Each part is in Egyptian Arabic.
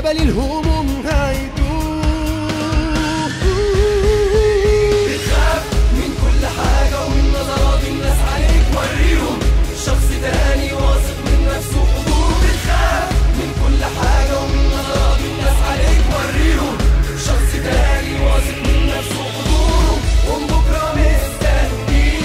امل الهموم هيدوم بتخاف من كل حاجة ومن نظرات الناس عليك وريهم شخص تاني واثق من نفسه حضور بتخاف من كل حاجة ومن نظرات الناس عليك وريهم شخص تاني واثق من نفسه حضور ومن بكرة مستنيك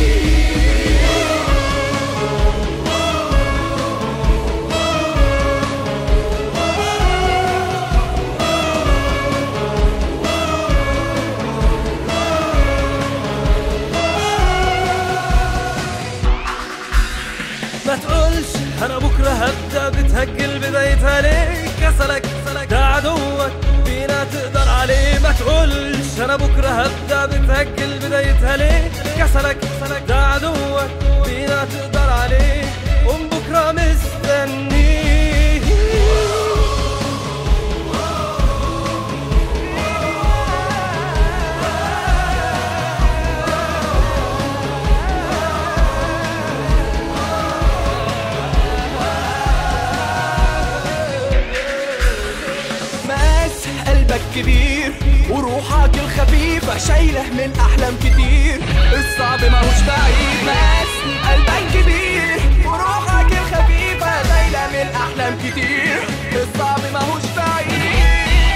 ما تقولش انا بكره هبدا بتهجل بدايتها ليه كسلك ده عدوك فينا تقدر عليه ما تقولش انا بكره هبدا بتهجل بدايتها ليه كسلك ده عدوك فينا تقدر عليه قوم بكره مستنيه مقاس قلبك كبير وروحك الخفيفة شايلة من أحلام كتير الصعب ماهوش بعيد مقاس قلبك كبير وروحك الخفيفة شايلة من أحلام كتير الصعب ماهوش بعيد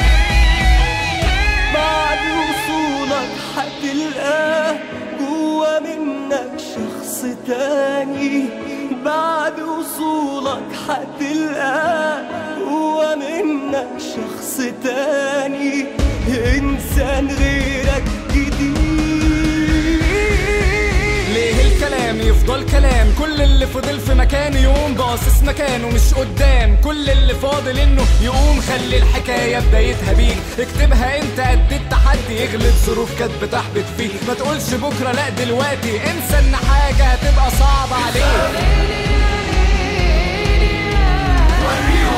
بعد وصولك هتلقاه جوا منك شخص تاني بعد وصولك هتلقاه جوا منك شخص تاني انسان غيرك جديد ليه الكلام يفضل كلام كل اللي فضل في مكانه يقوم باصص مكانه مش قدام كل اللي فاضل انه يقوم خلي الحكاية بدايتها بيك اكتبها انت قد التحدي اغلب ظروف كانت بتحبط فيك ما تقولش بكرة لا دلوقتي انسى ان حاجة هتبقى صعبة عليك وريهم